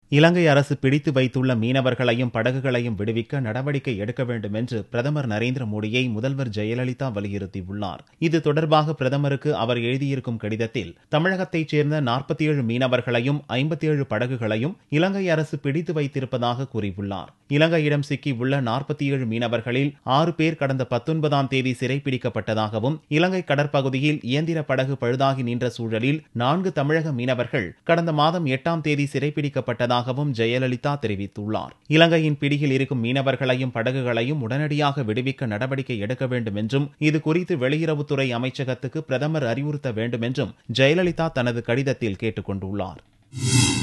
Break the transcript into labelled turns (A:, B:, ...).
A: இலங்கை அரசு பிடித்து வைத்துள்ள மீனவர்களையும் படகுகளையும் விடுவிக்க நடவடிக்கை எடுக்க வேண்டும் என்று பிரதமர் நரேந்திர மோடியை முதல்வர் ஜெயலலிதா வலியுறுத்தியுள்ளார் இது தொடர்பாக பிரதமருக்கு அவர் எழுதியிருக்கும் கடிதத்தில் தமிழகத்தைச் சேர்ந்த நாற்பத்தி ஏழு மீனவர்களையும் ஐம்பத்தி ஏழு படகுகளையும் இலங்கை அரசு பிடித்து வைத்திருப்பதாக கூறியுள்ளார் இலங்கையிடம் சிக்கியுள்ள நாற்பத்தி ஏழு மீனவர்களில் ஆறு பேர் கடந்த பத்தொன்பதாம் தேதி சிறைப்பிடிக்கப்பட்டதாகவும் இலங்கை கடற்பகுதியில் இயந்திர படகு பழுதாகி நின்ற சூழலில் நான்கு தமிழக மீனவர்கள் கடந்த மாதம் எட்டாம் தேதி சிறைப்பிடிக்கப்பட்டதாகவும் ஜெயலலிதா தெரிவித்துள்ளார் இலங்கையின் பிடியில் இருக்கும் மீனவர்களையும் படகுகளையும் உடனடியாக விடுவிக்க நடவடிக்கை எடுக்க வேண்டும் என்றும் இது குறித்து வெளியுறவுத்துறை அமைச்சகத்துக்கு பிரதமர் அறிவுறுத்த வேண்டும் என்றும் ஜெயலலிதா தனது கடிதத்தில் கேட்டுக் கொண்டுள்ளார்